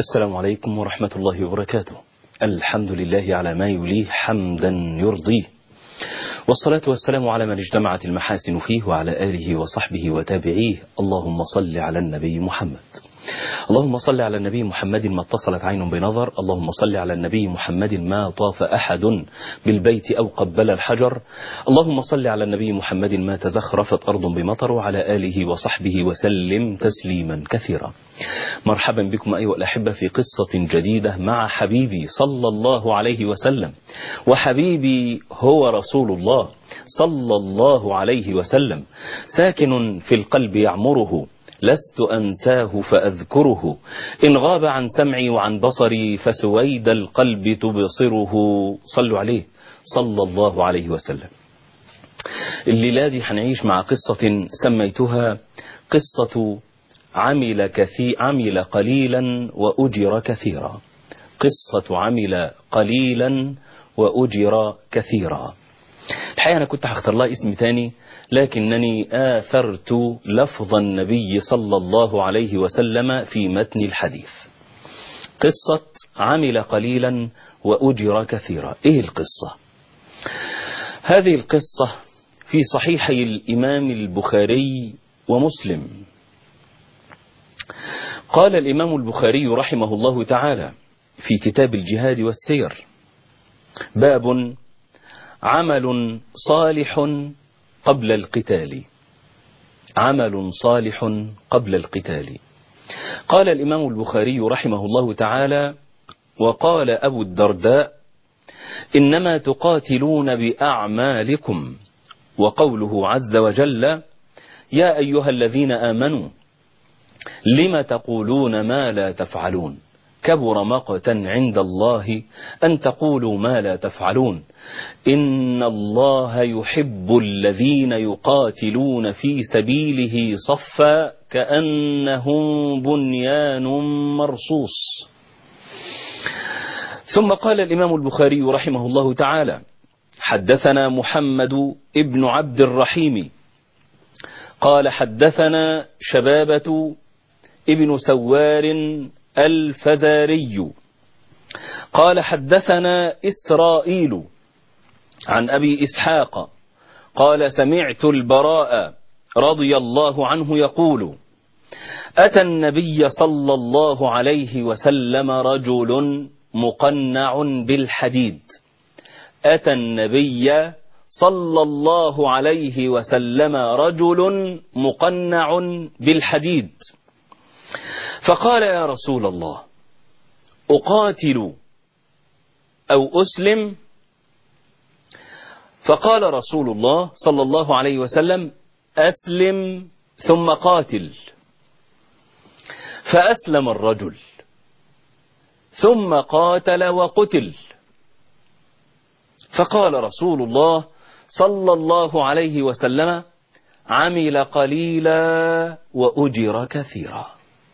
السلام عليكم ورحمة الله وبركاته الحمد لله على ما يليه حمدا يرضيه والصلاة والسلام على من اجتمعت المحاسن فيه وعلى آله وصحبه وتابعيه اللهم صل على النبي محمد اللهم صل على النبي محمد ما اتصلت عين بنظر اللهم صل على النبي محمد ما طاف أحد بالبيت أو قبل الحجر اللهم صل على النبي محمد ما تزخرفت أرض بمطر وعلى آله وصحبه وسلم تسليما كثيرا مرحبا بكم أيها الأحبة في قصة جديدة مع حبيبي صلى الله عليه وسلم وحبيبي هو رسول الله صلى الله عليه وسلم ساكن في القلب يعمره لست أنساه فأذكره إن غاب عن سمعي وعن بصري فسويد القلب تبصره صلوا عليه صلى الله عليه وسلم الليلة دي هنعيش مع قصة سميتها قصة عمل, كثير عمل قليلا وأجر كثيرا قصة عمل قليلا وأجر كثيرا الحقيقة أنا كنت هختار لها اسم تاني لكنني آثرت لفظ النبي صلى الله عليه وسلم في متن الحديث قصة عمل قليلا وأجر كثيرا إيه القصة هذه القصة في صحيحي الإمام البخاري ومسلم قال الإمام البخاري رحمه الله تعالى في كتاب الجهاد والسير باب عمل صالح قبل القتال عمل صالح قبل القتال قال الإمام البخاري رحمه الله تعالى وقال أبو الدرداء إنما تقاتلون بأعمالكم وقوله عز وجل يا أيها الذين آمنوا لم تقولون ما لا تفعلون كبر مقتا عند الله أن تقولوا ما لا تفعلون إن الله يحب الذين يقاتلون في سبيله صفا كأنهم بنيان مرصوص ثم قال الإمام البخاري رحمه الله تعالى حدثنا محمد ابن عبد الرحيم قال حدثنا شبابة ابن سوار الفزاري قال حدثنا إسرائيل عن أبي إسحاق قال سمعت البراء رضي الله عنه يقول أتى النبي صلى الله عليه وسلم رجل مقنع بالحديد أتى النبي صلى الله عليه وسلم رجل مقنع بالحديد فقال يا رسول الله أقاتل أو أسلم فقال رسول الله صلى الله عليه وسلم أسلم ثم قاتل فأسلم الرجل ثم قاتل وقتل فقال رسول الله صلى الله عليه وسلم عمل قليلا وأجر كثيرا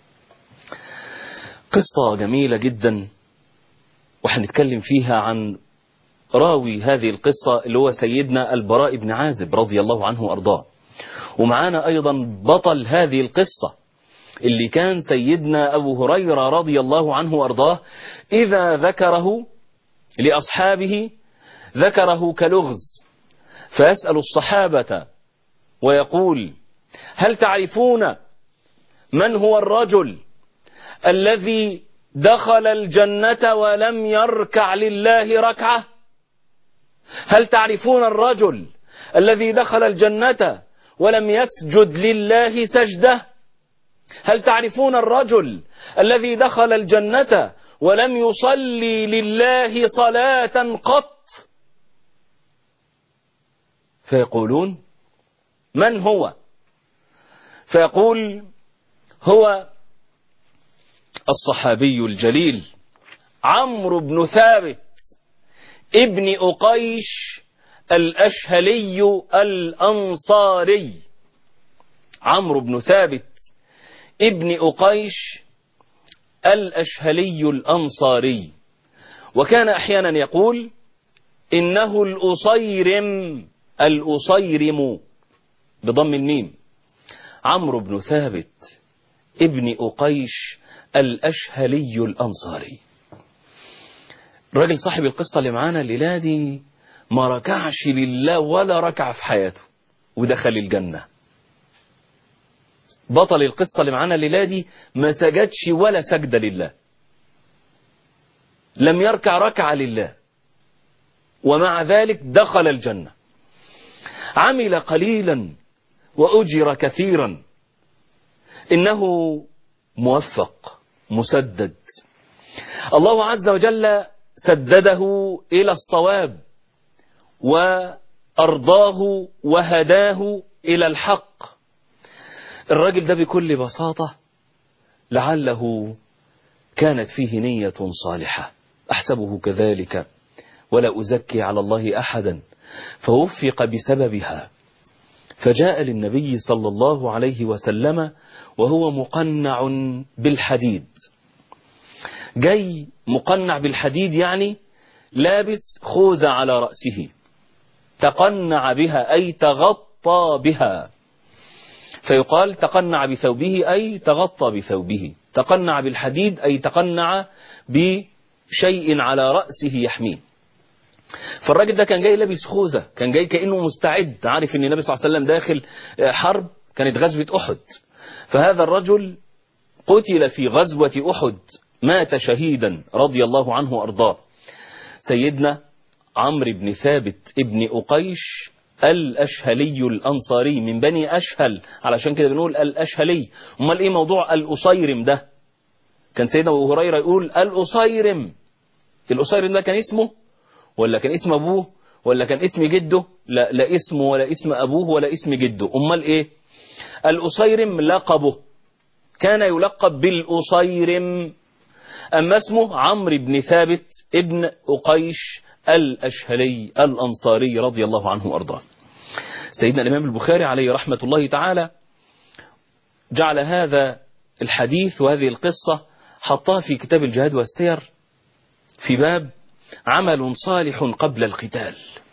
قصة جميلة جدا وحنتكلم فيها عن راوي هذه القصة اللي هو سيدنا البراء بن عازب رضي الله عنه وأرضاه ومعانا أيضا بطل هذه القصة اللي كان سيدنا أبو هريرة رضي الله عنه وأرضاه إذا ذكره لأصحابه ذكره كلغز فيسأل الصحابة ويقول هل تعرفون من هو الرجل الذي دخل الجنة ولم يركع لله ركعة هل تعرفون الرجل الذي دخل الجنة ولم يسجد لله سجدة هل تعرفون الرجل الذي دخل الجنة ولم يصلي لله صلاة قط فيقولون من هو فيقول هو الصحابي الجليل عمرو بن ثابت ابن أقيش الأشهلي الأنصاري عمرو بن ثابت ابن أقيش الأشهلي الأنصاري وكان أحيانا يقول إنه الأصيرم الأصيرم بضم الميم عمرو بن ثابت ابن أقيش الأشهلي الأنصاري الراجل صاحب القصة اللي معانا الليلة دي ما ركعش لله ولا ركع في حياته ودخل الجنة بطل القصة اللي معانا الليلة دي ما سجدش ولا سجدة لله لم يركع ركعة لله ومع ذلك دخل الجنة عمل قليلا وأجر كثيرا إنه موفق مسدد الله عز وجل سدده إلى الصواب وأرضاه وهداه إلى الحق الراجل ده بكل بساطة لعله كانت فيه نية صالحة أحسبه كذلك ولا أزكي على الله أحدا فوفق بسببها فجاء للنبي صلى الله عليه وسلم وهو مقنع بالحديد جاي مقنع بالحديد يعني لابس خوذة على رأسه تقنع بها أي تغطى بها فيقال تقنع بثوبه أي تغطى بثوبه تقنع بالحديد أي تقنع بشيء على رأسه يحميه فالراجل ده كان جاي لابس خوذة كان جاي كأنه مستعد عارف ان النبي صلى الله عليه وسلم داخل حرب كانت غزوة أحد فهذا الرجل قتل في غزوة أحد مات شهيدا رضي الله عنه وأرضاه سيدنا عمرو بن ثابت ابن أقيش الأشهلي الأنصاري من بني أشهل علشان كده بنقول الأشهلي امال إيه موضوع الأصيرم ده كان سيدنا أبو هريرة يقول الأصيرم الأصيرم ده كان اسمه ولا كان اسم أبوه ولا كان اسم جده لا, لا اسمه ولا اسم أبوه ولا اسم جده امال إيه الأصيرم لقبه كان يلقب بالأصيرم أما اسمه عمرو بن ثابت ابن أقيش الأشهلي الأنصاري رضي الله عنه وأرضاه سيدنا الإمام البخاري عليه رحمة الله تعالى جعل هذا الحديث وهذه القصة حطها في كتاب الجهاد والسير في باب عمل صالح قبل القتال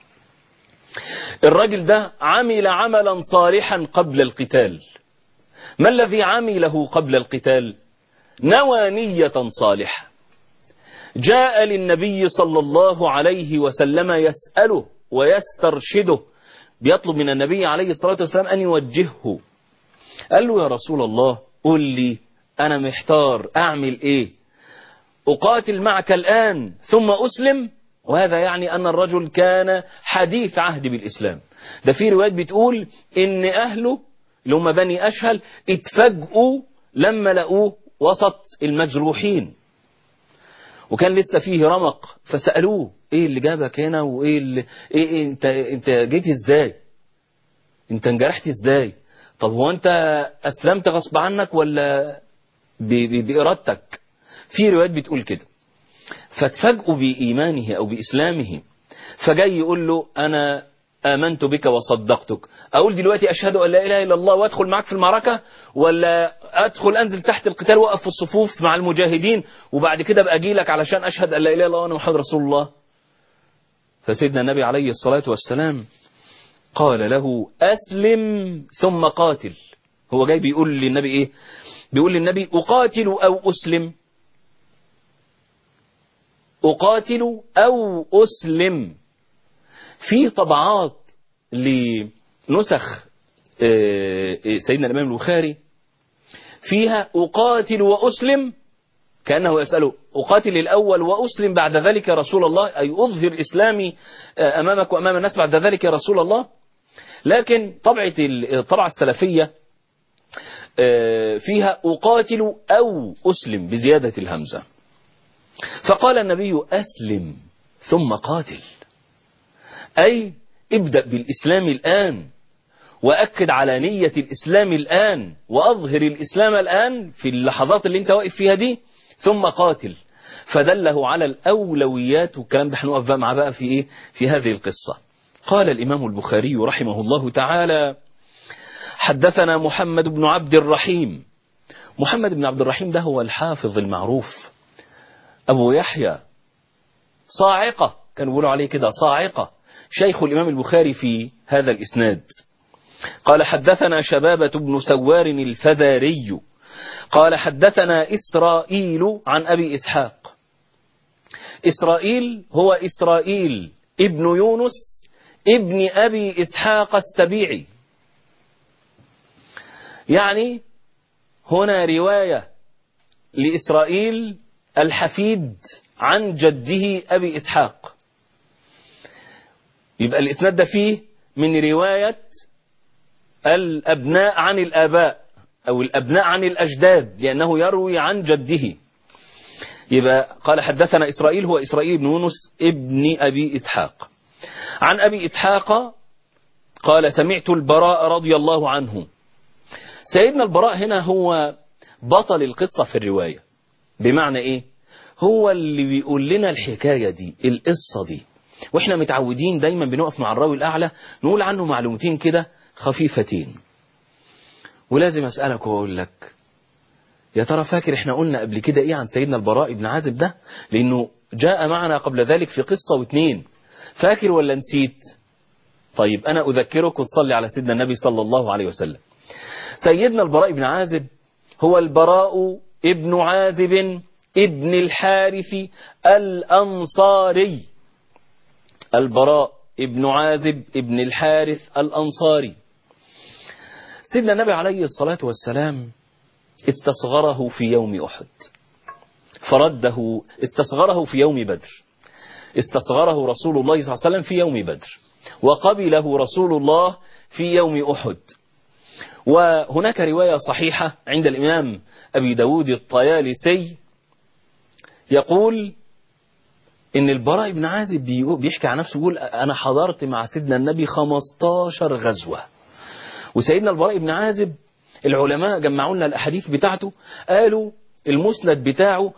الرجل ده عمل عملا صالحا قبل القتال ما الذي عمله قبل القتال نوى نية صالحة جاء للنبي صلى الله عليه وسلم يسأله ويسترشده بيطلب من النبي عليه الصلاة والسلام أن يوجهه قال له يا رسول الله قل لي أنا محتار أعمل إيه أقاتل معك الآن ثم أسلم وهذا يعني أن الرجل كان حديث عهد بالإسلام ده في روايات بتقول إن أهله اللي هم بني أشهل اتفاجئوا لما لقوه وسط المجروحين وكان لسه فيه رمق فسألوه ايه اللي جابك هنا وايه اللي إيه, إيه انت انت جيت ازاي انت انجرحت ازاي طب هو انت اسلمت غصب عنك ولا بارادتك في روايات بتقول كده فاتفاجئوا بإيمانه أو بإسلامه فجاي يقول له أنا آمنت بك وصدقتك أقول دلوقتي أشهد أن لا إله إلا الله وأدخل معك في المعركة ولا أدخل أنزل تحت القتال وأقف في الصفوف مع المجاهدين وبعد كده أبقى أجي لك علشان أشهد أن لا إله إلا الله وأنا محمد رسول الله فسيدنا النبي عليه الصلاة والسلام قال له أسلم ثم قاتل هو جاي بيقول للنبي إيه بيقول للنبي أقاتل أو أسلم أقاتل أو أسلم في طبعات لنسخ سيدنا الإمام البخاري فيها أقاتل وأسلم كأنه يسأله أقاتل الأول وأسلم بعد ذلك يا رسول الله أي أظهر إسلامي أمامك وأمام الناس بعد ذلك يا رسول الله لكن طبعة الطبعة السلفية فيها أقاتل أو أسلم بزيادة الهمزة فقال النبي أسلم ثم قاتل أي ابدأ بالإسلام الآن وأكد على نية الإسلام الآن وأظهر الإسلام الآن في اللحظات اللي انت واقف فيها دي ثم قاتل فدله على الأولويات والكلام ده هنقف بقى معاه بقى في إيه في هذه القصة قال الإمام البخاري رحمه الله تعالى حدثنا محمد بن عبد الرحيم محمد بن عبد الرحيم ده هو الحافظ المعروف أبو يحيى صاعقة كانوا بيقولوا عليه كده صاعقة شيخ الإمام البخاري في هذا الإسناد قال حدثنا شبابة بن سوار الفذاري قال حدثنا إسرائيل عن أبي إسحاق إسرائيل هو إسرائيل ابن يونس ابن أبي إسحاق السبيعي يعني هنا رواية لإسرائيل الحفيد عن جده أبي إسحاق يبقى الإسناد ده فيه من رواية الأبناء عن الآباء أو الأبناء عن الأجداد لأنه يروي عن جده يبقى قال حدثنا إسرائيل هو إسرائيل بن يونس ابن أبي إسحاق عن أبي إسحاق قال سمعت البراء رضي الله عنه سيدنا البراء هنا هو بطل القصة في الرواية بمعنى إيه هو اللي بيقول لنا الحكاية دي القصة دي واحنا متعودين دايما بنقف مع الراوي الأعلى نقول عنه معلومتين كده خفيفتين ولازم أسألك وأقول لك يا ترى فاكر احنا قلنا قبل كده ايه عن سيدنا البراء بن عازب ده لانه جاء معنا قبل ذلك في قصة واثنين فاكر ولا نسيت طيب انا اذكرك وتصلي على سيدنا النبي صلى الله عليه وسلم سيدنا البراء بن عازب هو البراء ابن عازب ابن الحارث الأنصاري البراء ابن عازب ابن الحارث الأنصاري سيدنا النبي عليه الصلاة والسلام استصغره في يوم أحد فرده استصغره في يوم بدر استصغره رسول الله صلى الله عليه وسلم في يوم بدر وقبله رسول الله في يوم أحد وهناك رواية صحيحة عند الإمام أبي داود الطيالسي يقول إن البراء بن عازب بيحكي عن نفسه يقول أنا حضرت مع سيدنا النبي 15 غزوة وسيدنا البراء بن عازب العلماء جمعوا لنا الأحاديث بتاعته قالوا المسند بتاعه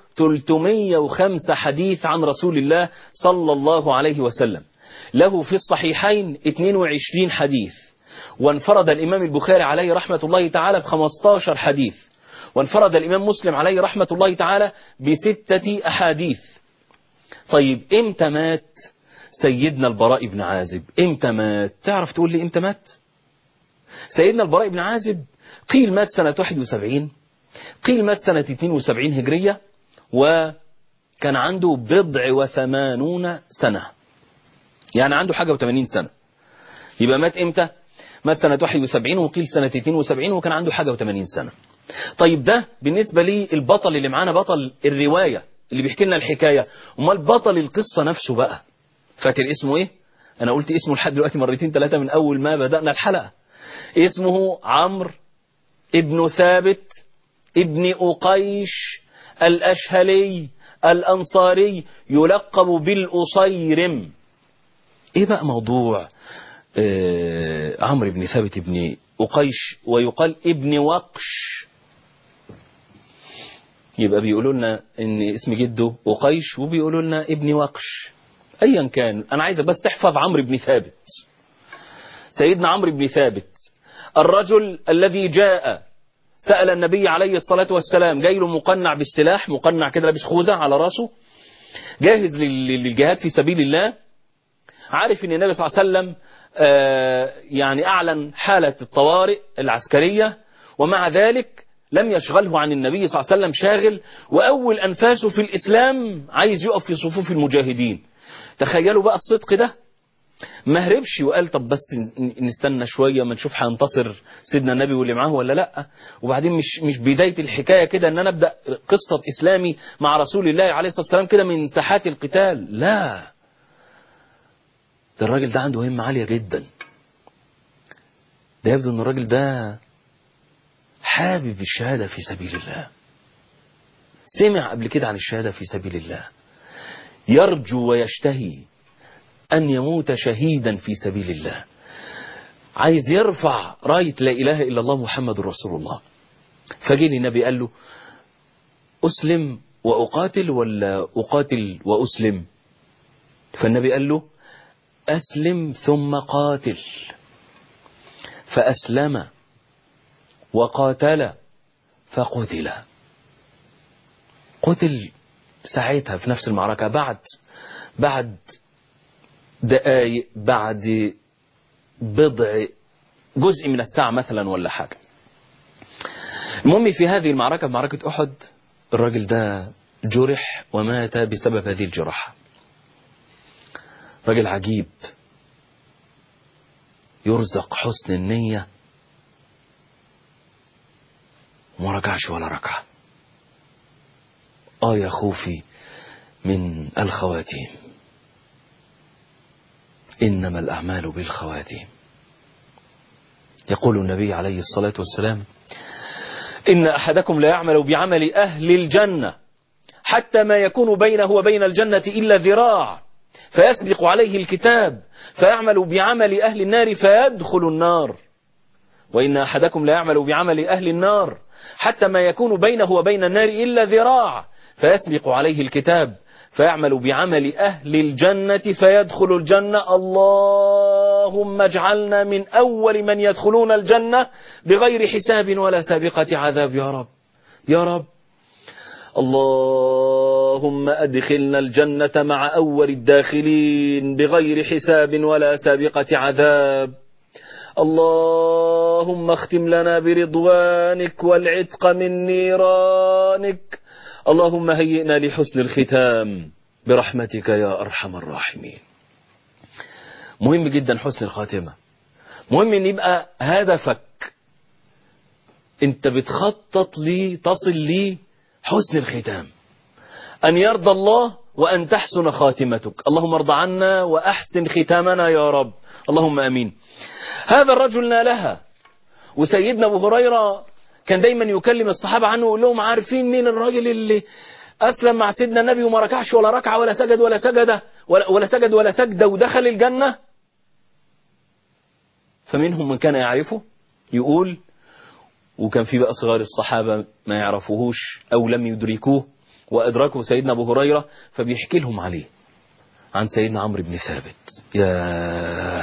305 حديث عن رسول الله صلى الله عليه وسلم له في الصحيحين 22 حديث وانفرد الإمام البخاري عليه رحمة الله تعالى ب 15 حديث وانفرد الإمام مسلم عليه رحمة الله تعالى بستة أحاديث طيب امتى مات سيدنا البراء بن عازب امتى مات تعرف تقول لي امتى مات سيدنا البراء بن عازب قيل مات سنة 71 قيل مات سنة 72 هجرية وكان عنده بضع وثمانون سنة يعني عنده حاجة وثمانين سنة يبقى مات امتى مات سنة 71 وقيل سنة 72 وكان عنده حاجة وثمانين سنة طيب ده بالنسبة لي البطل اللي معانا بطل الرواية اللي بيحكي لنا الحكاية امال بطل القصة نفسه بقى فاكر اسمه ايه انا قلت اسمه لحد دلوقتي مرتين ثلاثة من اول ما بدأنا الحلقة اسمه عمرو ابن ثابت ابن أقيش الأشهلي الأنصاري يلقب بالأصيرم ايه بقى موضوع آه عمرو بن ثابت ابن أقيش ويقال ابن وقش يبقى بيقولوا لنا ان اسم جده أقيش وبيقولوا لنا ابن وقش ايا كان انا عايزك بس تحفظ عمرو بن ثابت سيدنا عمرو بن ثابت الرجل الذي جاء سأل النبي عليه الصلاة والسلام جاي له مقنع بالسلاح مقنع كده لابس خوذة على راسه جاهز للجهاد في سبيل الله عارف ان النبي صلى الله عليه وسلم آه يعني اعلن حالة الطوارئ العسكرية ومع ذلك لم يشغله عن النبي صلى الله عليه وسلم شاغل واول انفاسه في الاسلام عايز يقف في صفوف المجاهدين تخيلوا بقى الصدق ده ما هربش وقال طب بس نستنى شوية ما نشوف هينتصر سيدنا النبي واللي معاه ولا لا وبعدين مش مش بداية الحكاية كده ان انا ابدأ قصة اسلامي مع رسول الله عليه الصلاة والسلام كده من ساحات القتال لا ده الراجل ده عنده همة عالية جدا ده يبدو ان الراجل ده حابب الشهادة في سبيل الله سمع قبل كده عن الشهادة في سبيل الله يرجو ويشتهي أن يموت شهيدا في سبيل الله عايز يرفع راية لا إله إلا الله محمد رسول الله فجيني النبي قال له أسلم وأقاتل ولا أقاتل وأسلم فالنبي قال له أسلم ثم قاتل فأسلم وقاتل فقتل قتل ساعتها في نفس المعركة بعد بعد دقايق بعد بضع جزء من الساعة مثلا ولا حاجة المهم في هذه المعركة معركة أحد الراجل ده جرح ومات بسبب هذه الجراحة راجل عجيب يرزق حسن النية وما ركعش ولا ركعة آه يا خوفي من الخواتيم إنما الأعمال بالخواتيم يقول النبي عليه الصلاة والسلام إن أحدكم لا يعمل بعمل أهل الجنة حتى ما يكون بينه وبين الجنة إلا ذراع فيسبق عليه الكتاب فيعمل بعمل أهل النار فيدخل النار وإن أحدكم لا يعمل بعمل أهل النار حتى ما يكون بينه وبين النار إلا ذراع فيسبق عليه الكتاب فيعمل بعمل أهل الجنة فيدخل الجنة اللهم اجعلنا من أول من يدخلون الجنة بغير حساب ولا سابقة عذاب يا رب يا رب اللهم أدخلنا الجنة مع أول الداخلين بغير حساب ولا سابقة عذاب اللهم اختم لنا برضوانك والعتق من نيرانك اللهم هيئنا لحسن الختام برحمتك يا أرحم الراحمين مهم جدا حسن الخاتمة مهم ان يبقى هدفك انت بتخطط لي تصل لي حسن الختام أن يرضى الله وأن تحسن خاتمتك اللهم ارضى عنا وأحسن ختامنا يا رب اللهم أمين هذا الرجل نالها وسيدنا أبو هريرة كان دايما يكلم الصحابة عنه ويقول لهم عارفين مين الراجل اللي أسلم مع سيدنا النبي وما ركعش ولا ركعة ولا سجد ولا سجدة ولا, ولا سجد ولا سجدة ودخل الجنة فمنهم من كان يعرفه يقول وكان في بقى صغار الصحابة ما يعرفوهوش أو لم يدركوه وأدركوا سيدنا أبو هريرة فبيحكي لهم عليه عن سيدنا عمرو بن ثابت يا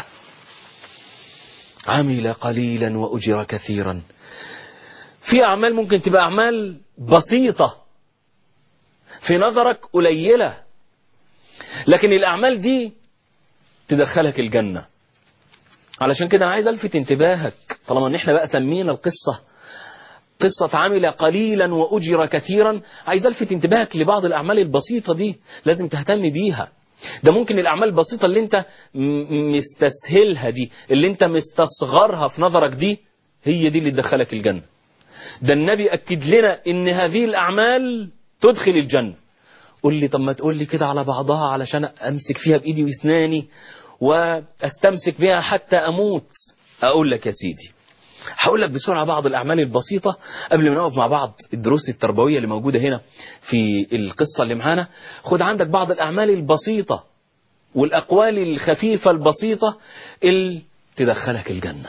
عمل قليلا وأجر كثيرا في أعمال ممكن تبقى أعمال بسيطة في نظرك قليلة لكن الأعمال دي تدخلك الجنة علشان كده أنا عايز ألفت انتباهك طالما ان احنا بقى سمينا القصة قصة عمل قليلا وأجر كثيرا عايز ألفت انتباهك لبعض الأعمال البسيطة دي لازم تهتم بيها ده ممكن الأعمال البسيطة اللي انت مستسهلها دي اللي انت مستصغرها في نظرك دي هي دي اللي تدخلك الجنة ده النبي أكد لنا ان هذه الأعمال تدخل الجنة قول لي طب ما تقول لي كده على بعضها علشان أمسك فيها بإيدي واسناني واستمسك بها حتى أموت أقول لك يا سيدي هقول لك بسرعة بعض الأعمال البسيطة قبل ما نقف مع بعض الدروس التربوية اللي موجودة هنا في القصة اللي معانا خد عندك بعض الأعمال البسيطة والأقوال الخفيفة البسيطة اللي تدخلك الجنة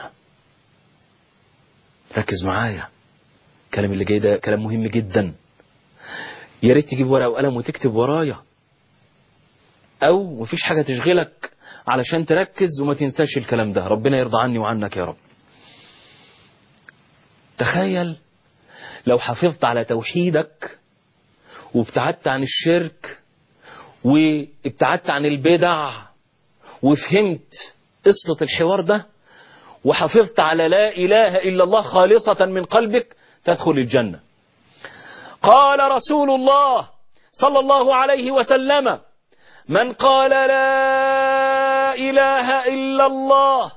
ركز معايا الكلام اللي جاي ده كلام مهم جدا يا ريت تجيب ورقة وقلم وتكتب ورايا أو مفيش حاجة تشغلك علشان تركز وما تنساش الكلام ده ربنا يرضى عني وعنك يا رب تخيل لو حافظت على توحيدك وابتعدت عن الشرك وابتعدت عن البدع وفهمت قصة الحوار ده وحافظت على لا إله إلا الله خالصة من قلبك تدخل الجنة قال رسول الله صلى الله عليه وسلم من قال لا إله إلا الله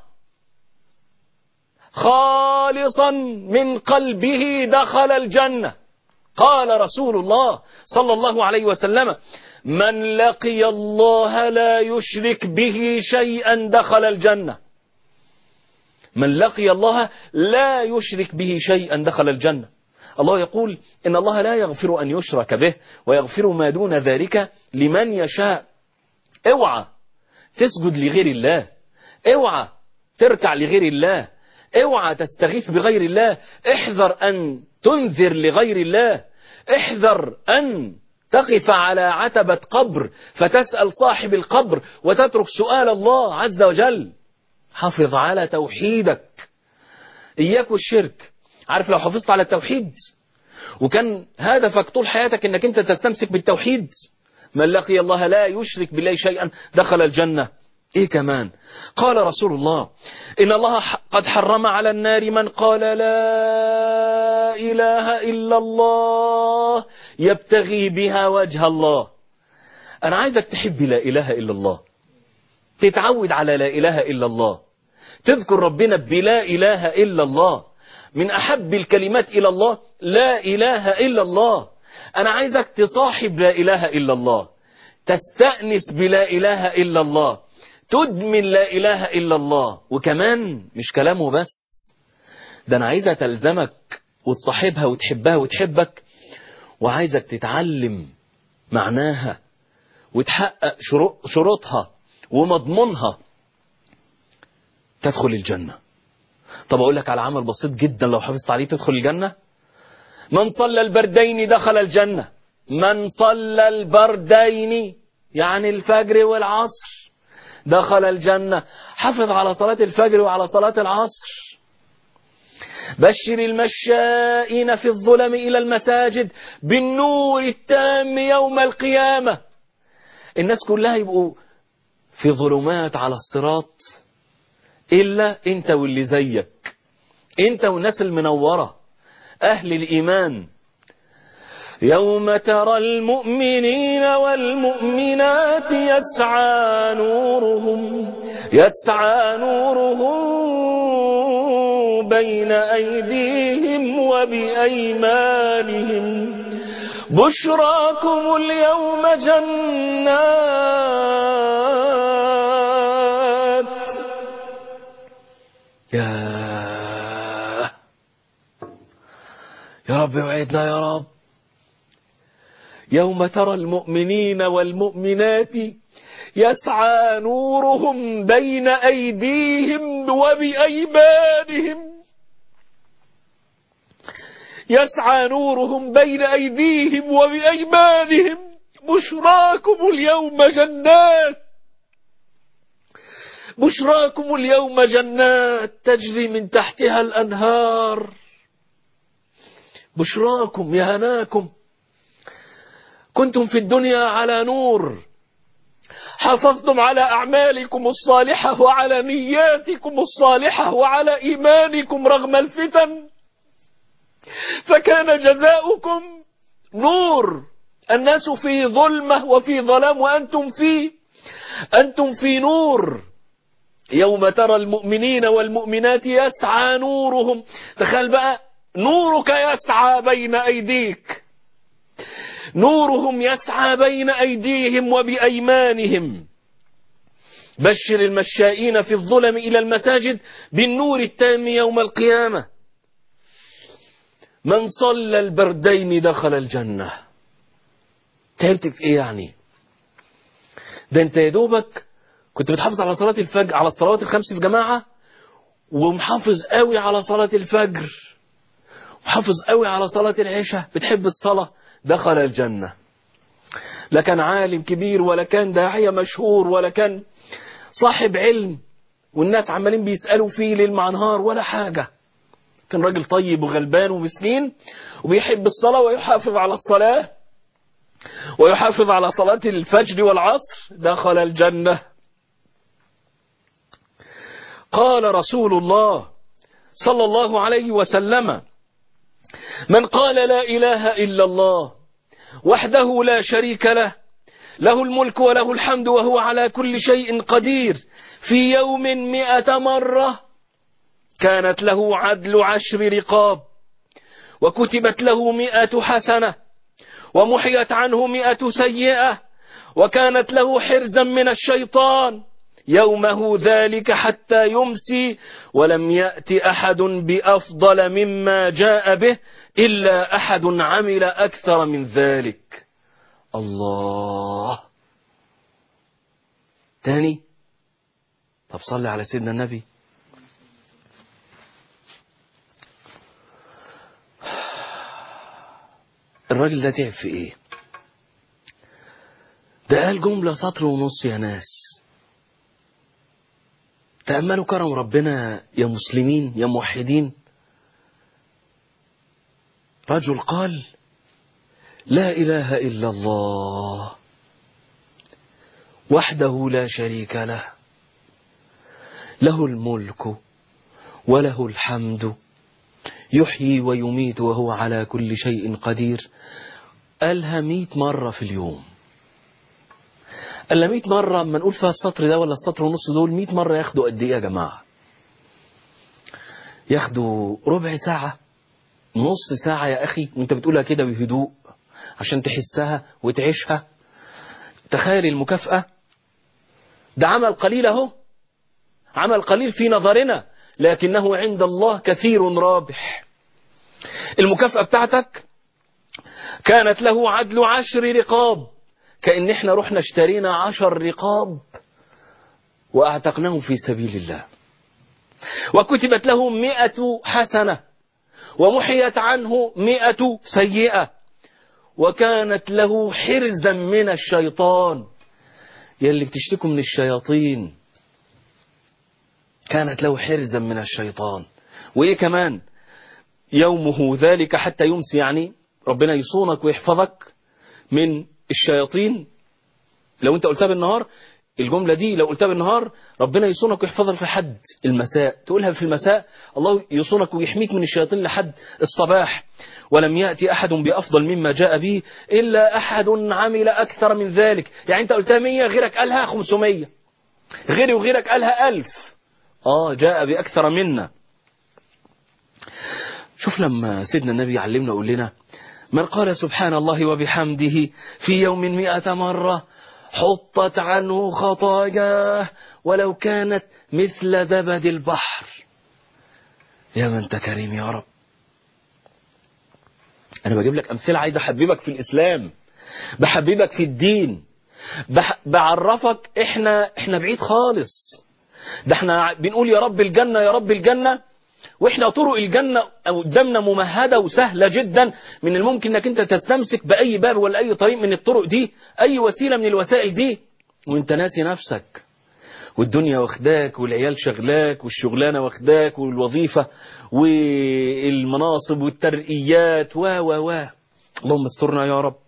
خالصا من قلبه دخل الجنة قال رسول الله صلى الله عليه وسلم من لقي الله لا يشرك به شيئا دخل الجنة من لقي الله لا يشرك به شيئا دخل الجنة الله يقول إن الله لا يغفر أن يشرك به ويغفر ما دون ذلك لمن يشاء اوعى تسجد لغير الله اوعى تركع لغير الله اوعى تستغيث بغير الله احذر أن تنذر لغير الله احذر أن تقف على عتبة قبر فتسأل صاحب القبر وتترك سؤال الله عز وجل حافظ على توحيدك إياك والشرك عارف لو حافظت على التوحيد وكان هدفك طول حياتك انك انت تستمسك بالتوحيد من لقي الله لا يشرك بالله شيئا دخل الجنة ايه كمان قال رسول الله ان الله قد حرم على النار من قال لا إله إلا الله يبتغي بها وجه الله أنا عايزك تحب لا إله إلا الله تتعود على لا إله إلا الله تذكر ربنا بلا إله إلا الله من أحب الكلمات إلى الله لا إله إلا الله أنا عايزك تصاحب لا إله إلا الله تستأنس بلا إله إلا الله تدمن لا إله إلا الله وكمان مش كلامه بس ده أنا عايزة تلزمك وتصاحبها وتحبها وتحبك وعايزك تتعلم معناها وتحقق شروطها ومضمونها تدخل الجنة طب أقول لك على عمل بسيط جدا لو حافظت عليه تدخل الجنة من صلى البردين دخل الجنة من صلى البردين يعني الفجر والعصر دخل الجنة حافظ على صلاة الفجر وعلى صلاة العصر بشر المشائين في الظلم إلى المساجد بالنور التام يوم القيامة الناس كلها يبقوا في ظلمات على الصراط إلا أنت واللي زيك أنت والناس المنورة أهل الإيمان يوم ترى المؤمنين والمؤمنات يسعى نورهم يسعى نورهم بين أيديهم وبأيمانهم بشراكم اليوم جنات يا يا رب وعدنا يا رب يوم ترى المؤمنين والمؤمنات يسعى نورهم بين أيديهم وبأيمانهم يسعى نورهم بين أيديهم وبأيمانهم بشراكم اليوم جنات بشراكم اليوم جنات تجري من تحتها الأنهار بشراكم يا هناكم كنتم في الدنيا على نور حافظتم على أعمالكم الصالحة وعلى نياتكم الصالحة وعلى إيمانكم رغم الفتن فكان جزاؤكم نور الناس في ظلمة وفي ظلام وأنتم في أنتم في نور يوم ترى المؤمنين والمؤمنات يسعى نورهم تخيل بقى نورك يسعى بين أيديك نورهم يسعى بين أيديهم وبأيمانهم بشر المشائين في الظلم إلى المساجد بالنور التام يوم القيامة من صلى البردين دخل الجنة تعبت في ايه يعني ده انت يا دوبك كنت بتحافظ على صلاة الفجر على الصلوات الخمس في جماعة ومحافظ قوي على صلاة الفجر محافظ قوي على صلاة العشاء بتحب الصلاة دخل الجنة لا كان عالم كبير ولا كان داعية مشهور ولا كان صاحب علم والناس عمالين بيسألوا فيه ليل مع نهار ولا حاجة كان راجل طيب وغلبان ومسكين وبيحب الصلاة ويحافظ على الصلاة ويحافظ على صلاة الفجر والعصر دخل الجنة قال رسول الله صلى الله عليه وسلم من قال لا إله إلا الله وحده لا شريك له له الملك وله الحمد وهو على كل شيء قدير في يوم مئة مرة كانت له عدل عشر رقاب وكتبت له مئة حسنة ومحيت عنه مئة سيئة وكانت له حرزا من الشيطان يومه ذلك حتى يمسي ولم يأت أحد بأفضل مما جاء به إلا أحد عمل أكثر من ذلك الله تاني طب صلي على سيدنا النبي الراجل ده تعب في ايه ده قال جملة سطر ونص يا ناس تأملوا كرم ربنا يا مسلمين يا موحدين رجل قال لا إله إلا الله وحده لا شريك له له الملك وله الحمد يحيي ويميت وهو على كل شيء قدير قالها مئة مرة في اليوم قال مئة مرة اما نقول فيها السطر ده ولا السطر ونص دول مئة مرة ياخدوا قد ايه يا جماعة ياخدوا ربع ساعة نص ساعة يا أخي وانت بتقولها كده بهدوء عشان تحسها وتعيشها تخيل المكافأة ده عمل قليل اهو عمل قليل في نظرنا لكنه عند الله كثير رابح المكافأة بتاعتك كانت له عدل عشر رقاب كأن احنا رحنا اشترينا عشر رقاب وأعتقناهم في سبيل الله وكتبت له مئة حسنة ومحيت عنه مئة سيئة وكانت له حرزا من الشيطان يلي بتشتكوا من الشياطين كانت له حرزا من الشيطان وإيه كمان يومه ذلك حتى يمسي يعني ربنا يصونك ويحفظك من الشياطين لو انت قلتها بالنهار الجملة دي لو قلتها بالنهار ربنا يصونك ويحفظك لحد المساء تقولها في المساء الله يصونك ويحميك من الشياطين لحد الصباح ولم يأتي أحد بأفضل مما جاء به إلا أحد عمل أكثر من ذلك يعني أنت قلتها مية غيرك قالها خمسمية غيري وغيرك قالها ألف آه جاء بأكثر منا شوف لما سيدنا النبي علمنا وقول لنا من قال سبحان الله وبحمده في يوم مئة مرة حطت عنه خطاياه ولو كانت مثل زبد البحر يا من انت كريم يا رب انا بجيب لك امثله عايز احببك في الاسلام بحببك في الدين بح... بعرفك احنا احنا بعيد خالص ده احنا بنقول يا رب الجنه يا رب الجنه واحنا طرق الجنة قدامنا ممهدة وسهلة جدا من الممكن انك انت تستمسك بأي باب ولا أي طريق من الطرق دي أي وسيلة من الوسائل دي وانت ناسي نفسك والدنيا واخداك والعيال شغلاك والشغلانة واخداك والوظيفة والمناصب والترقيات و و و اللهم استرنا يا رب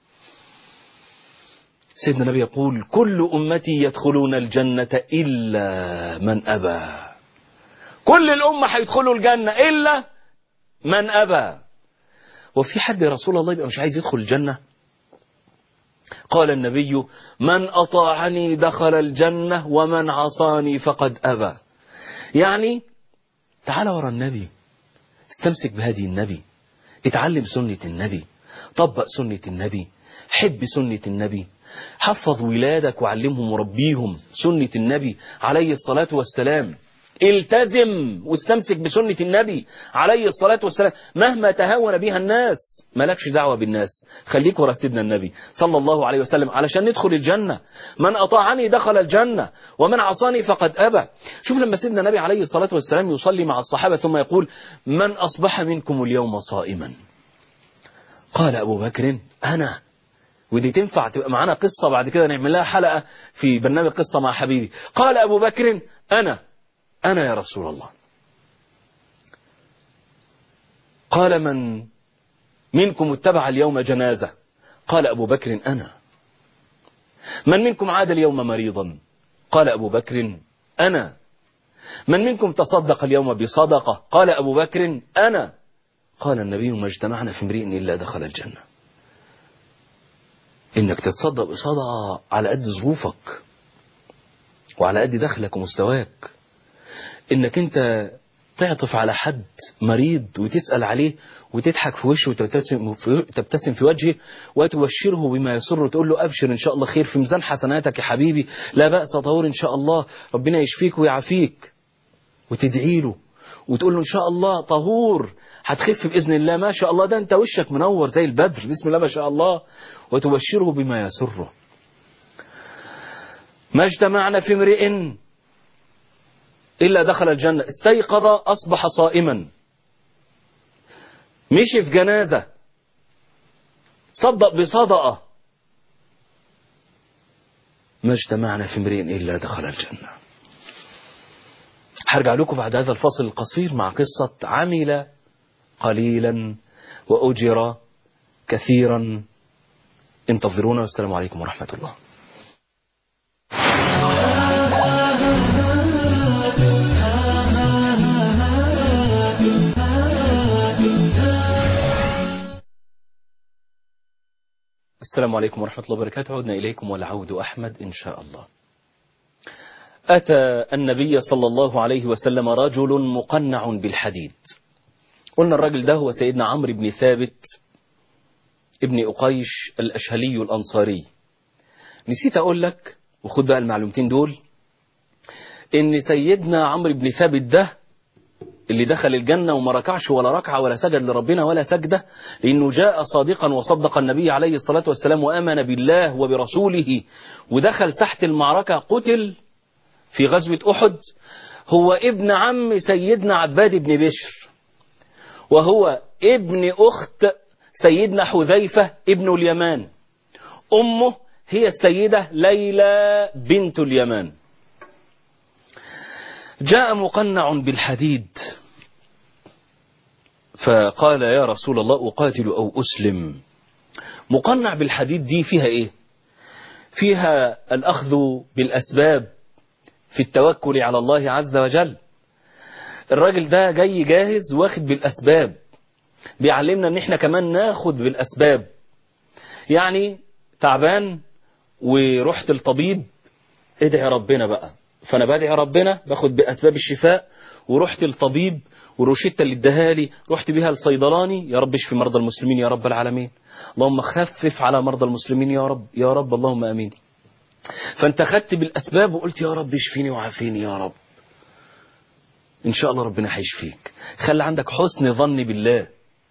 سيدنا النبي يقول كل أمتي يدخلون الجنة إلا من أبى كل الأمة هيدخلوا الجنة إلا من أبى وفي حد يا رسول الله يبقى مش عايز يدخل الجنة قال النبي من أطاعني دخل الجنة ومن عصاني فقد أبى يعني تعال ورا النبي استمسك بهدي النبي اتعلم سنة النبي طبق سنة النبي حب سنة النبي حفظ ولادك وعلمهم وربيهم سنة النبي عليه الصلاة والسلام التزم واستمسك بسنة النبي عليه الصلاة والسلام مهما تهاون بها الناس مالكش دعوة بالناس خليك ورا سيدنا النبي صلى الله عليه وسلم علشان ندخل الجنة من أطاعني دخل الجنة ومن عصاني فقد أبى شوف لما سيدنا النبي عليه الصلاة والسلام يصلي مع الصحابة ثم يقول من أصبح منكم اليوم صائما قال أبو بكر أنا ودي تنفع تبقى معانا قصة بعد كده نعمل لها حلقة في برنامج قصة مع حبيبي قال أبو بكر أنا أنا يا رسول الله قال من منكم اتبع اليوم جنازة قال أبو بكر أنا من منكم عاد اليوم مريضا قال أبو بكر أنا من منكم تصدق اليوم بصدقة قال أبو بكر أنا قال النبي ما اجتمعنا في امرئ إلا دخل الجنة إنك تتصدق بصدقة على قد ظروفك وعلى قد دخلك ومستواك انك انت تعطف على حد مريض وتسأل عليه وتضحك في وشه وتبتسم في, تبتسم في وجهه وتبشره بما يسر تقول له أبشر إن شاء الله خير في ميزان حسناتك يا حبيبي لا بأس طهور إن شاء الله ربنا يشفيك ويعافيك وتدعي له وتقول له إن شاء الله طهور هتخف بإذن الله ما شاء الله ده أنت وشك منور زي البدر بسم الله ما شاء الله وتبشره بما يسره ما اجتمعنا في امرئ إلا دخل الجنة استيقظ أصبح صائما مشي في جنازة صدق بصدقة ما اجتمعنا في امرئ إلا دخل الجنة هرجع لكم بعد هذا الفصل القصير مع قصة عمل قليلا وأجر كثيرا انتظرونا والسلام عليكم ورحمة الله السلام عليكم ورحمة الله وبركاته عدنا إليكم والعود أحمد إن شاء الله أتى النبي صلى الله عليه وسلم رجل مقنع بالحديد قلنا الرجل ده هو سيدنا عمرو بن ثابت ابن أقيش الأشهلي الأنصاري نسيت أقول لك وخد بقى المعلومتين دول إن سيدنا عمرو بن ثابت ده اللي دخل الجنة وما ركعش ولا ركعة ولا سجد لربنا ولا سجدة لأنه جاء صادقا وصدق النبي عليه الصلاة والسلام وآمن بالله وبرسوله ودخل ساحة المعركة قتل في غزوة أحد هو ابن عم سيدنا عباد بن بشر وهو ابن أخت سيدنا حذيفة ابن اليمان أمه هي السيدة ليلى بنت اليمان جاء مقنع بالحديد فقال يا رسول الله أقاتل أو أسلم مقنع بالحديد دي فيها إيه فيها الأخذ بالأسباب في التوكل على الله عز وجل الراجل ده جاي جاهز واخد بالأسباب بيعلمنا ان احنا كمان ناخد بالأسباب يعني تعبان ورحت الطبيب ادعي ربنا بقى فانا بدعي ربنا باخد باسباب الشفاء ورحت الطبيب والروشته اللي اداها لي رحت بيها الصيدلاني يا رب اشفي مرضى المسلمين يا رب العالمين اللهم خفف على مرضى المسلمين يا رب يا رب اللهم امين فانت خدت بالاسباب وقلت يا رب اشفيني وعافيني يا رب ان شاء الله ربنا هيشفيك خلي عندك حسن ظن بالله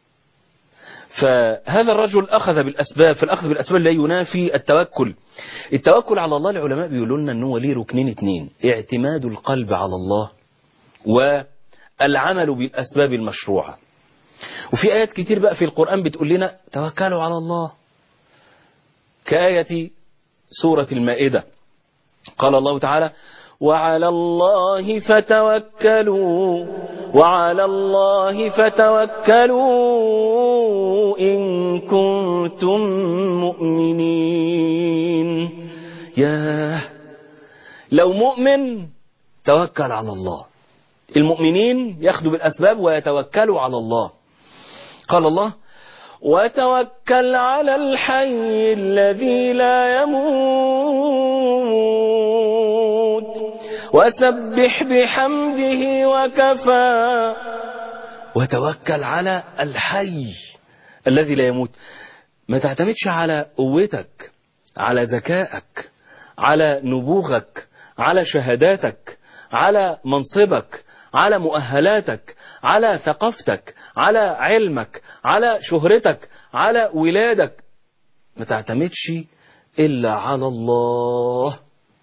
فهذا الرجل أخذ بالأسباب فالأخذ بالأسباب لا ينافي التوكل التوكل على الله العلماء بيقولوا لنا أنه ليه ركنين اتنين اعتماد القلب على الله والعمل بالأسباب المشروعة وفي آيات كتير بقى في القرآن بتقول لنا توكلوا على الله كآية سورة المائدة قال الله تعالى وعلى الله فتوكلوا وعلى الله فتوكلوا إن كنتم مؤمنين ياه لو مؤمن توكل على الله المؤمنين ياخدوا بالأسباب ويتوكلوا على الله قال الله وتوكل على الحي الذي لا يموت وسبح بحمده وكفى وتوكل على الحي الذي لا يموت ما تعتمدش على قوتك على ذكائك على نبوغك على شهاداتك على منصبك على مؤهلاتك على ثقافتك على علمك على شهرتك على ولادك ما تعتمدش إلا على الله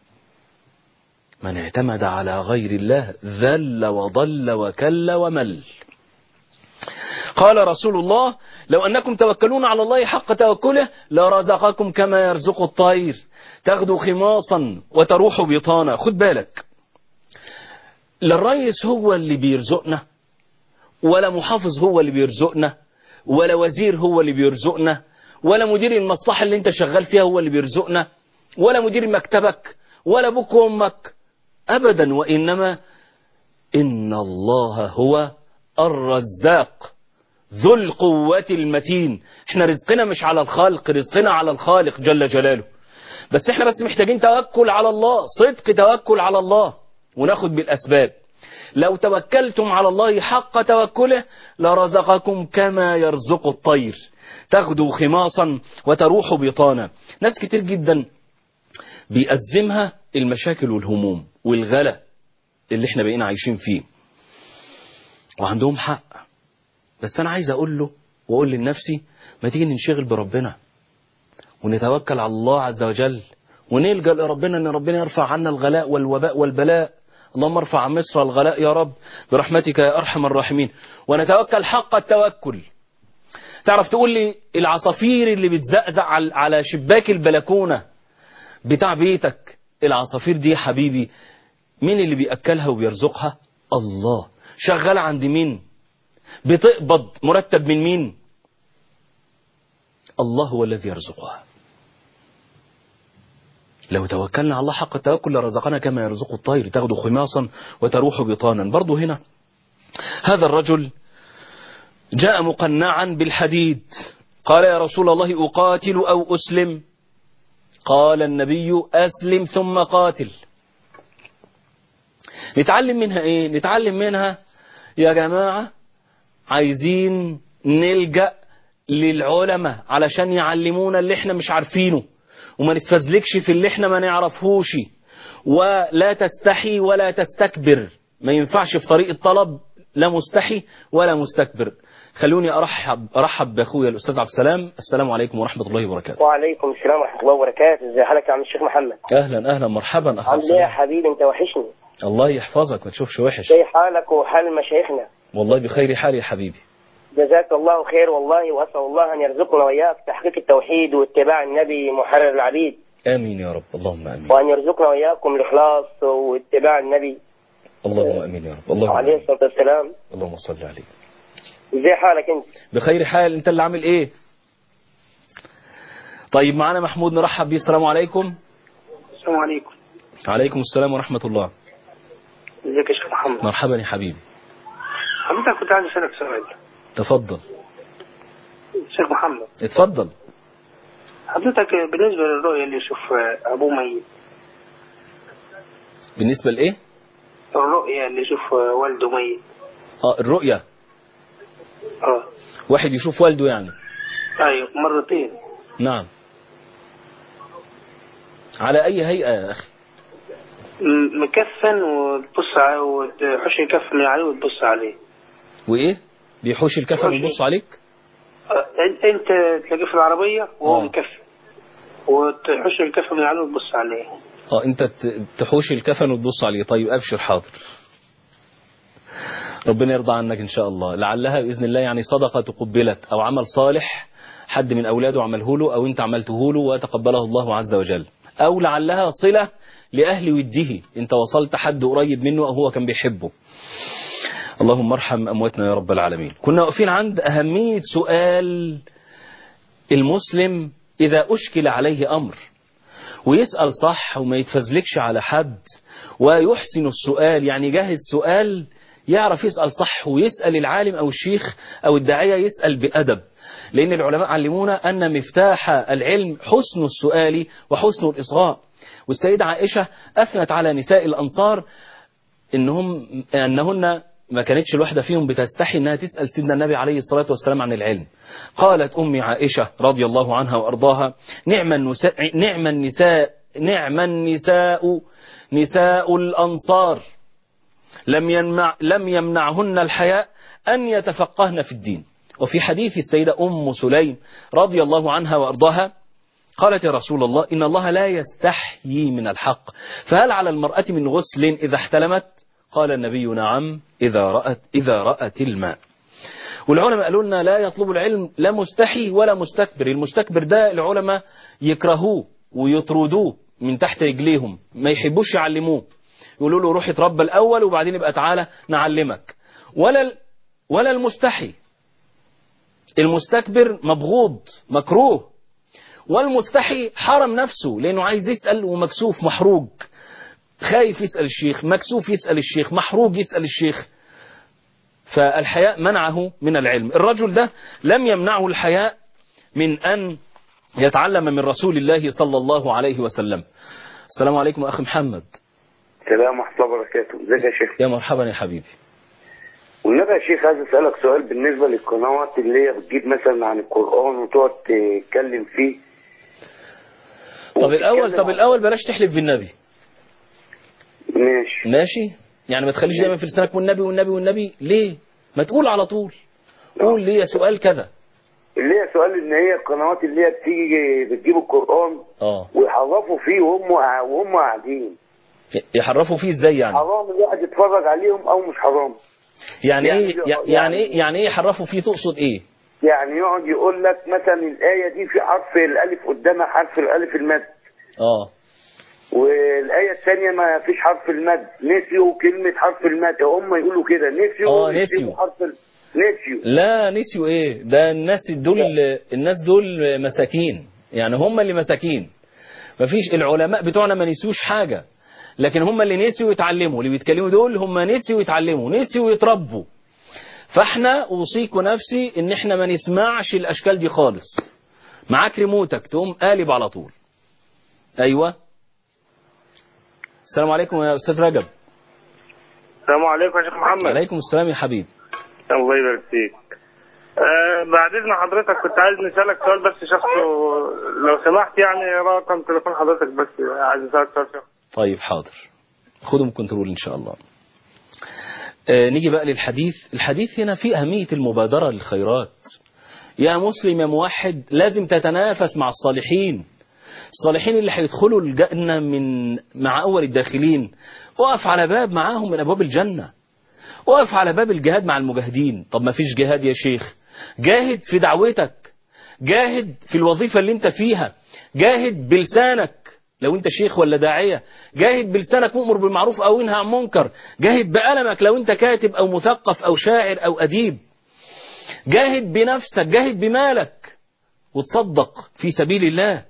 من اعتمد على غير الله ذل وضل وكل ومل قال رسول الله لو أنكم توكلون على الله حق توكله لرزقكم كما يرزق الطير تغدو خماصا وتروح بطانا خد بالك لا الرئيس هو اللي بيرزقنا ولا محافظ هو اللي بيرزقنا ولا وزير هو اللي بيرزقنا ولا مدير المصلحة اللي انت شغال فيها هو اللي بيرزقنا ولا مدير مكتبك ولا ابوك وامك ابدا وانما ان الله هو الرزاق ذو القوة المتين احنا رزقنا مش على الخالق رزقنا على الخالق جل جلاله بس احنا بس محتاجين توكل على الله صدق توكل على الله وناخد بالاسباب لو توكلتم على الله حق توكله لرزقكم كما يرزق الطير تغدو خماصا وتروح بطانا ناس كتير جدا بيأزمها المشاكل والهموم والغلا اللي احنا بقينا عايشين فيه وعندهم حق بس انا عايز اقول له واقول لنفسي ما تيجي ننشغل بربنا ونتوكل على الله عز وجل ونلجأ لربنا ان ربنا يرفع عنا الغلاء والوباء والبلاء اللهم ارفع عن مصر الغلاء يا رب برحمتك يا ارحم الراحمين ونتوكل حق التوكل تعرف تقول لي العصافير اللي بتزقزق على شباك البلكونه بتاع بيتك العصافير دي يا حبيبي مين اللي بيأكلها وبيرزقها الله شغالة عند مين بتقبض مرتب من مين الله هو الذي يرزقها لو توكلنا على الله حق التوكل لرزقنا كما يرزق الطير تاخد خماصا وتروح بطانا برضو هنا هذا الرجل جاء مقنعا بالحديد قال يا رسول الله أقاتل أو أسلم قال النبي أسلم ثم قاتل نتعلم منها إيه نتعلم منها يا جماعة عايزين نلجأ للعلماء علشان يعلمونا اللي احنا مش عارفينه وما نتفزلكش في اللي احنا ما نعرفهوش ولا تستحي ولا تستكبر ما ينفعش في طريق الطلب لا مستحي ولا مستكبر خلوني ارحب ارحب باخويا الاستاذ عبد السلام السلام عليكم ورحمه الله وبركاته وعليكم السلام ورحمة الله وبركاته ازي حالك يا عم الشيخ محمد اهلا اهلا مرحبا اخ عبد عامل ايه يا السلام حبيبي انت وحشني الله يحفظك ما تشوفش وحش زي حالك وحال مشايخنا والله بخير حال يا حبيبي جزاك الله خير والله واسال الله ان يرزقنا واياك تحقيق التوحيد واتباع النبي محرر العبيد امين يا رب اللهم امين وان يرزقنا واياكم الاخلاص واتباع النبي اللهم امين يا رب اللهم عليه آمين. الصلاه والسلام اللهم صل عليه ازاي حالك انت بخير حال انت اللي عامل ايه طيب معانا محمود نرحب بيه السلام عليكم السلام عليكم عليكم السلام ورحمة الله ازيك يا شيخ محمد مرحبا يا حبيبي حضرتك كنت عايز اسالك سؤال تفضل شيخ محمد اتفضل حضرتك بالنسبه للرؤيه اللي يشوف ابوه ميت بالنسبة لإيه الرؤيه اللي يشوف والده ميت اه الرؤية اه واحد يشوف والده يعني ايوه مرتين نعم على أي هيئة يا أخي م- مكفن وتبص عليه وتحش الكف من عليه وتبص عليه وإيه بيحوش الكفن حوش. ويبص عليك أه، انت انت تلاقيه في العربيه وهو آه. مكفن وتحش الكف من عليه وتبص عليه اه انت ت- تحوش الكفن وتبص عليه طيب ابشر حاضر ربنا يرضى عنك ان شاء الله لعلها باذن الله يعني صدقه تقبلت او عمل صالح حد من اولاده عمله له او انت عملته له وتقبله الله عز وجل او لعلها صله لاهل وده انت وصلت حد قريب منه او هو كان بيحبه اللهم ارحم امواتنا يا رب العالمين كنا واقفين عند اهميه سؤال المسلم اذا اشكل عليه امر ويسأل صح وما يتفزلكش على حد ويحسن السؤال يعني يجهز سؤال يعرف يسأل صح ويسأل العالم أو الشيخ أو الداعية يسأل بأدب لأن العلماء علمونا أن مفتاح العلم حسن السؤال وحسن الإصغاء والسيدة عائشة أثنت على نساء الأنصار إنهم أنهن ما كانتش الواحدة فيهم بتستحي أنها تسأل سيدنا النبي عليه الصلاة والسلام عن العلم قالت أمي عائشة رضي الله عنها وأرضاها نعم النساء, نعم النساء نعم النساء نساء الأنصار لم يمنع لم يمنعهن الحياء أن يتفقهن في الدين وفي حديث السيدة أم سليم رضي الله عنها وأرضاها قالت يا رسول الله إن الله لا يستحيي من الحق فهل على المرأة من غسل إذا احتلمت قال النبي نعم إذا رأت, إذا رأت الماء والعلماء قالوا لنا لا يطلب العلم لا مستحي ولا مستكبر المستكبر ده العلماء يكرهوه ويطردوه من تحت رجليهم ما يحبوش يعلموه يقولوا له روح اتربى الأول وبعدين يبقى تعالى نعلمك ولا ال- ولا المستحي المستكبر مبغوض مكروه والمستحي حرم نفسه لأنه عايز يسأل ومكسوف محروج خايف يسأل الشيخ مكسوف يسأل الشيخ محروج يسأل الشيخ فالحياء منعه من العلم الرجل ده لم يمنعه الحياء من أن يتعلم من رسول الله صلى الله عليه وسلم السلام عليكم أخي محمد السلام ورحمة الله وبركاته ازيك يا شيخ يا مرحبا يا حبيبي والنبي يا شيخ عايز اسألك سؤال بالنسبة للقنوات اللي هي بتجيب مثلا عن القرآن وتقعد تتكلم فيه طب الأول وتتكلم طب عن- الأول بلاش تحلف بالنبي ماشي ماشي يعني ما تخليش دايما في لسانك والنبي والنبي والنبي ليه ما تقول على طول قول لي سؤال كذا اللي هي سؤال ان هي القنوات اللي هي بتيجي بتجيب القرآن اه ويحرفوا فيه وهم وهم قاعدين يحرفوا فيه ازاي يعني حرام الواحد يتفرج عليهم او مش حرام يعني يعني- ايه يعني ايه يعني ايه يحرفوا فيه تقصد ايه يعني يقعد يقول لك مثلا الآية دي في حرف الألف قدامها حرف الألف المد اه والآية الثانية ما فيش حرف المد نسيوا كلمة حرف المد هم يقولوا كده نسيوا آه، يكتبوا نسيوا. حرف ال- نسيوا لا نسيوا ايه ده الناس دول الناس دول مساكين يعني هم اللي مساكين مفيش العلماء بتوعنا ما نسيوش حاجة لكن هم اللي نسيوا يتعلموا اللي بيتكلموا دول هم نسيوا يتعلموا نسيوا يتربوا فاحنا اوصيك ونفسي ان احنا ما نسمعش الاشكال دي خالص معاك ريموتك تقوم قالب على طول ايوه السلام عليكم يا استاذ رجب السلام عليكم يا شيخ محمد عليكم السلام يا حبيبي الله يبارك فيك آه بعد اذن حضرتك كنت عايز نسالك سؤال بس شخص لو سمحت يعني رقم تليفون حضرتك بس عايز اسالك سؤال شخص طيب حاضر خدهم كنترول ان شاء الله آه نيجي بقى للحديث الحديث هنا في أهمية المبادرة للخيرات يا مسلم يا موحد لازم تتنافس مع الصالحين الصالحين اللي هيدخلوا الجنة من مع أول الداخلين وقف على باب معاهم من أبواب الجنة وقف على باب الجهاد مع المجاهدين طب ما فيش جهاد يا شيخ جاهد في دعوتك جاهد في الوظيفة اللي انت فيها جاهد بلسانك لو انت شيخ ولا داعية جاهد بلسانك مؤمر بالمعروف او انهى عن منكر جاهد بقلمك لو انت كاتب او مثقف او شاعر او اديب جاهد بنفسك جاهد بمالك وتصدق في سبيل الله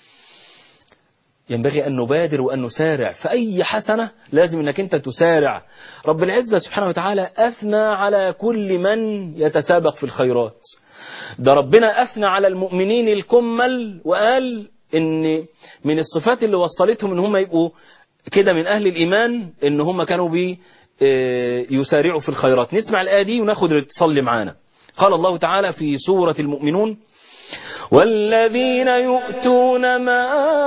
ينبغي أن نبادر وأن نسارع فأي حسنة لازم أنك أنت تسارع رب العزة سبحانه وتعالى أثنى على كل من يتسابق في الخيرات ده ربنا أثنى على المؤمنين الكمل وقال إن من الصفات اللي وصلتهم إن هم يبقوا كده من أهل الإيمان إن هم كانوا بي يسارعوا في الخيرات نسمع الآية دي وناخد اتصل معانا قال الله تعالى في سورة المؤمنون والذين يؤتون ما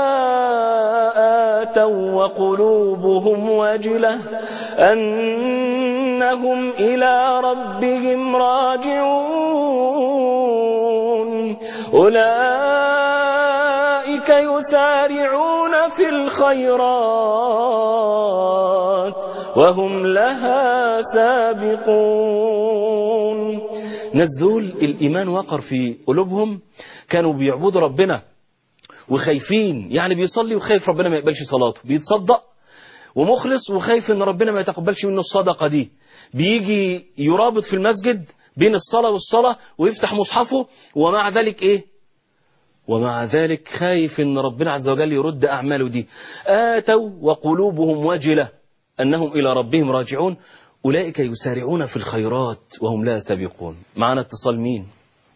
آتوا وقلوبهم وجلة أنهم إلى ربهم راجعون أولئك يسارعون في الخيرات وهم لها سابقون نزول الإيمان وقر في قلوبهم كانوا بيعبدوا ربنا وخايفين يعني بيصلي وخايف ربنا ما يقبلش صلاته بيتصدق ومخلص وخايف ان ربنا ما يتقبلش منه الصدقة دي بيجي يرابط في المسجد بين الصلاة والصلاة ويفتح مصحفه ومع ذلك ايه ومع ذلك خايف ان ربنا عز وجل يرد اعماله دي آتوا وقلوبهم وجلة انهم الى ربهم راجعون أولئك يسارعون في الخيرات وهم لا سابقون معنا اتصال مين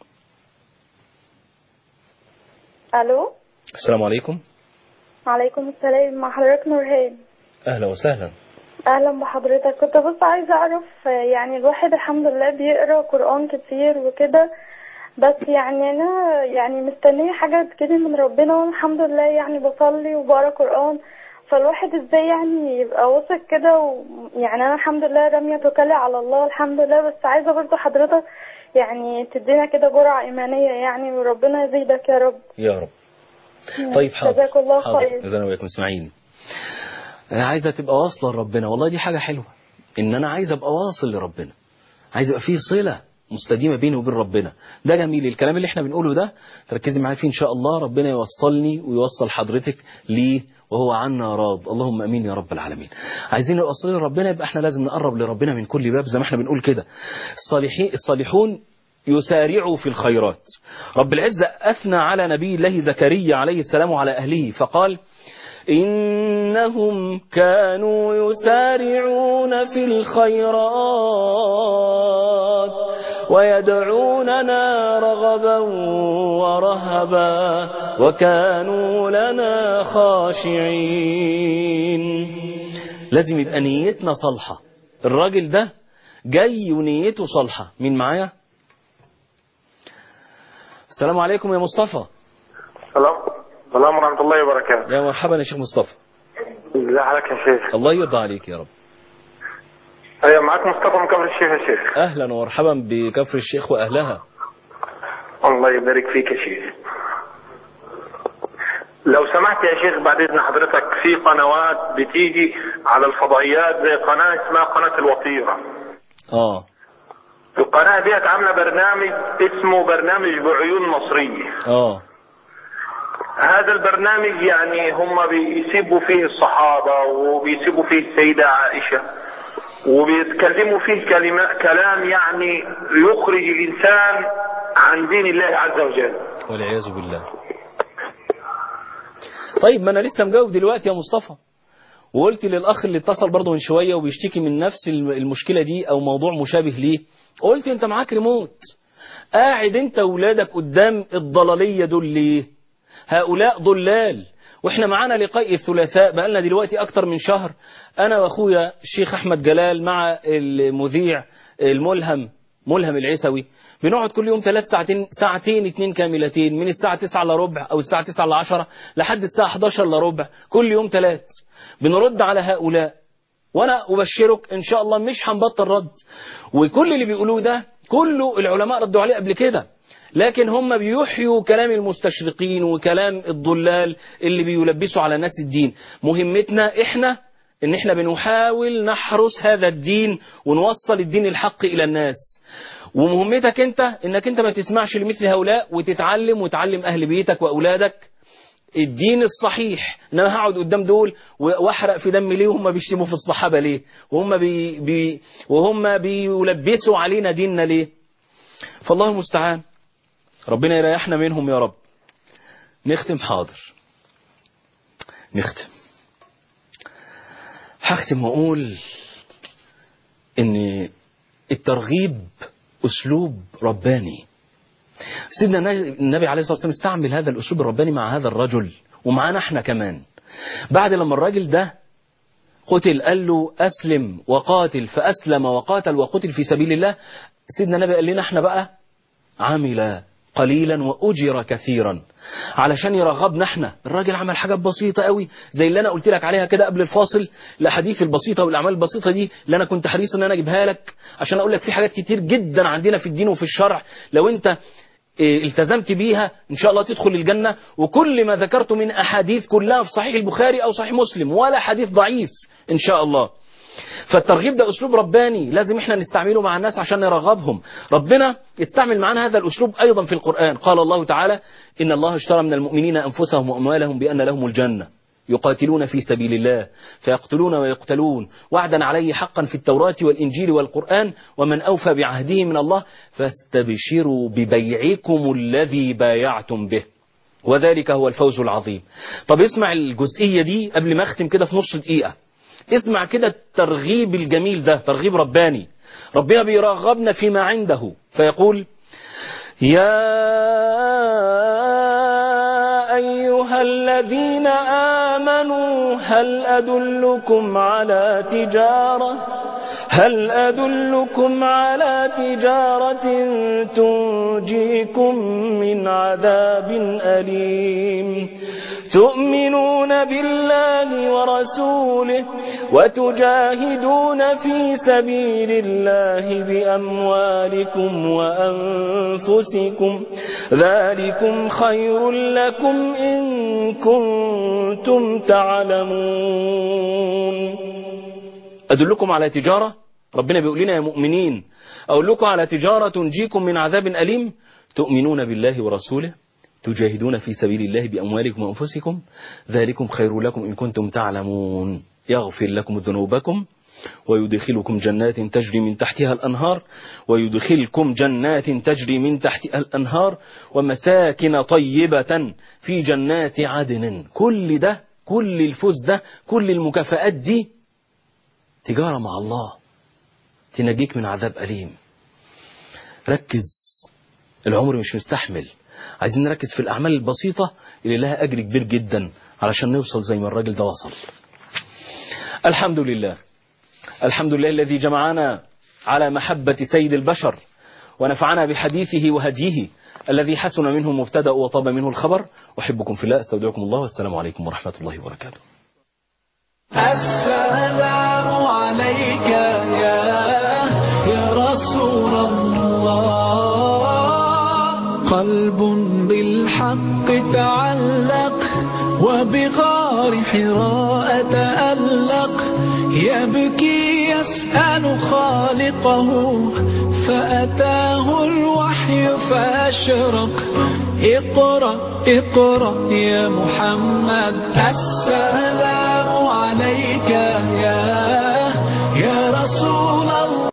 الو السلام عليكم وعليكم السلام مع حضرتك نورهان أهلا وسهلا اهلا بحضرتك كنت بس عايزه اعرف يعني الواحد الحمد لله بيقرا قران كتير وكده بس يعني انا يعني مستنيه حاجه تجيلي من ربنا والحمد لله يعني بصلي وبقرا قران فالواحد ازاي يعني يبقى واثق كده ويعني انا الحمد لله راميه توكلي على الله الحمد لله بس عايزه برضو حضرتك يعني تدينا كده جرعه ايمانيه يعني وربنا يزيدك يا رب يا رب طيب حاضر جزاك الله حاضر خير جزانا وياكم اسماعيل عايزه تبقى واصله لربنا والله دي حاجه حلوه ان انا عايز ابقى واصل لربنا عايز يبقى فيه صله مستديمه بيني وبين ربنا ده جميل الكلام اللي احنا بنقوله ده تركزي معايا فيه ان شاء الله ربنا يوصلني ويوصل حضرتك ليه وهو عنا راض اللهم امين يا رب العالمين عايزين نوصل لربنا يبقى احنا لازم نقرب لربنا من كل باب زي ما احنا بنقول كده الصالحين الصالحون يسارعوا في الخيرات رب العزة أثنى على نبي الله زكريا عليه السلام وعلى أهله فقال إنهم كانوا يسارعون في الخيرات ويدعوننا رغبا ورهبا وكانوا لنا خاشعين لازم يبقى نيتنا صالحة الراجل ده جاي ونيته صالحة مين معايا السلام عليكم يا مصطفى السلام السلام ورحمة الله وبركاته يا مرحبا يا شيخ مصطفى ازي حالك يا شيخ الله يرضى عليك يا رب ايوه معاك مصطفى من كفر الشيخ يا شيخ أهلا ومرحبا بكفر الشيخ وأهلها الله يبارك فيك يا شيخ لو سمحت يا شيخ بعد اذن حضرتك في قنوات بتيجي على الفضائيات زي قناة اسمها قناة الوطيرة آه القناة ديت عاملة برنامج اسمه برنامج بعيون مصرية آه هذا البرنامج يعني هم بيسيبوا فيه الصحابة وبيسيبوا فيه السيدة عائشة وبيتكلموا فيه كلمة كلام يعني يخرج الإنسان عن دين الله عز وجل والعياذ بالله طيب ما أنا لسه مجاوب دلوقتي يا مصطفى وقلت للأخ اللي اتصل برضه من شوية وبيشتكي من نفس الم- المشكلة دي أو موضوع مشابه ليه قلت أنت معاك ريموت قاعد أنت وولادك قدام الضلالية دول ليه هؤلاء ضلال واحنا معانا لقاء الثلاثاء بقالنا دلوقتي اكتر من شهر انا واخويا الشيخ احمد جلال مع المذيع الملهم ملهم العيسوي بنقعد كل يوم ثلاث ساعتين ساعتين اتنين كاملتين من الساعة 9 الا ربع او الساعة 9 الا 10 لحد الساعة 11 الا ربع كل يوم ثلاث بنرد على هؤلاء وانا ابشرك ان شاء الله مش هنبطل رد وكل اللي بيقولوه ده كله العلماء ردوا عليه قبل كده لكن هم بيحيوا كلام المستشرقين وكلام الضلال اللي بيلبسوا على ناس الدين مهمتنا احنا ان احنا بنحاول نحرس هذا الدين ونوصل الدين الحق الى الناس ومهمتك انت انك انت ما تسمعش لمثل هؤلاء وتتعلم وتعلم اهل بيتك واولادك الدين الصحيح انما هقعد قدام دول واحرق في دم ليه وهم بيشتموا في الصحابه ليه وهم بي بي وهم بيلبسوا علينا ديننا ليه فالله المستعان ربنا يريحنا منهم يا رب نختم حاضر نختم هختم واقول ان الترغيب اسلوب رباني سيدنا النبي عليه الصلاه والسلام استعمل هذا الاسلوب الرباني مع هذا الرجل ومعانا احنا كمان بعد لما الراجل ده قتل قال له اسلم وقاتل فاسلم وقاتل وقتل في سبيل الله سيدنا النبي قال لنا احنا بقى عمل قليلا واجر كثيرا علشان يرغبنا احنا الراجل عمل حاجات بسيطة قوي زي اللي انا قلت لك عليها كده قبل الفاصل الاحاديث البسيطة والاعمال البسيطة دي اللي انا كنت حريص ان انا اجيبها لك عشان اقول لك في حاجات كتير جدا عندنا في الدين وفي الشرع لو انت التزمت بيها ان شاء الله تدخل الجنة وكل ما ذكرته من احاديث كلها في صحيح البخاري او صحيح مسلم ولا حديث ضعيف ان شاء الله فالترغيب ده اسلوب رباني لازم احنا نستعمله مع الناس عشان نرغبهم ربنا استعمل معنا هذا الاسلوب ايضا في القرآن قال الله تعالى ان الله اشترى من المؤمنين انفسهم واموالهم بان لهم الجنة يقاتلون في سبيل الله فيقتلون ويقتلون وعدا عليه حقا في التوراة والإنجيل والقرآن ومن أوفى بعهده من الله فاستبشروا ببيعكم الذي بايعتم به وذلك هو الفوز العظيم طب اسمع الجزئية دي قبل ما أختم كده في نص دقيقة اسمع كده الترغيب الجميل ده ترغيب رباني ربنا بيرغبنا فيما عنده فيقول يا أيها الذين آمنوا هل أدلكم على تجارة هل أدلكم على تجارة تنجيكم من عذاب أليم تؤمنون بالله ورسوله وتجاهدون في سبيل الله بأموالكم وأنفسكم ذلكم خير لكم إن كنتم تعلمون أدلكم على تجارة ربنا بيقول لنا يا مؤمنين أقول لكم على تجارة تنجيكم من عذاب أليم تؤمنون بالله ورسوله تجاهدون في سبيل الله بأموالكم وأنفسكم ذلكم خير لكم إن كنتم تعلمون يغفر لكم ذنوبكم ويدخلكم جنات تجري من تحتها الأنهار ويدخلكم جنات تجري من تحتها الأنهار ومساكن طيبة في جنات عدن كل ده كل الفوز ده كل المكافآت دي تجارة مع الله تنجيك من عذاب أليم ركز العمر مش مستحمل عايزين نركز في الأعمال البسيطة اللي لها أجر كبير جدا علشان نوصل زي ما الراجل ده وصل الحمد لله الحمد لله الذي جمعنا على محبة سيد البشر ونفعنا بحديثه وهديه الذي حسن منه مبتدأ وطاب منه الخبر أحبكم في الله استودعكم الله والسلام عليكم ورحمة الله وبركاته السلام عليك يا يا رسول الله قلب بالحق تعلق وبغار حراء تألق يبكي يسأل خالقه فأتاه الوحي فأشرق اقرأ اقرأ يا محمد السلام عليك يا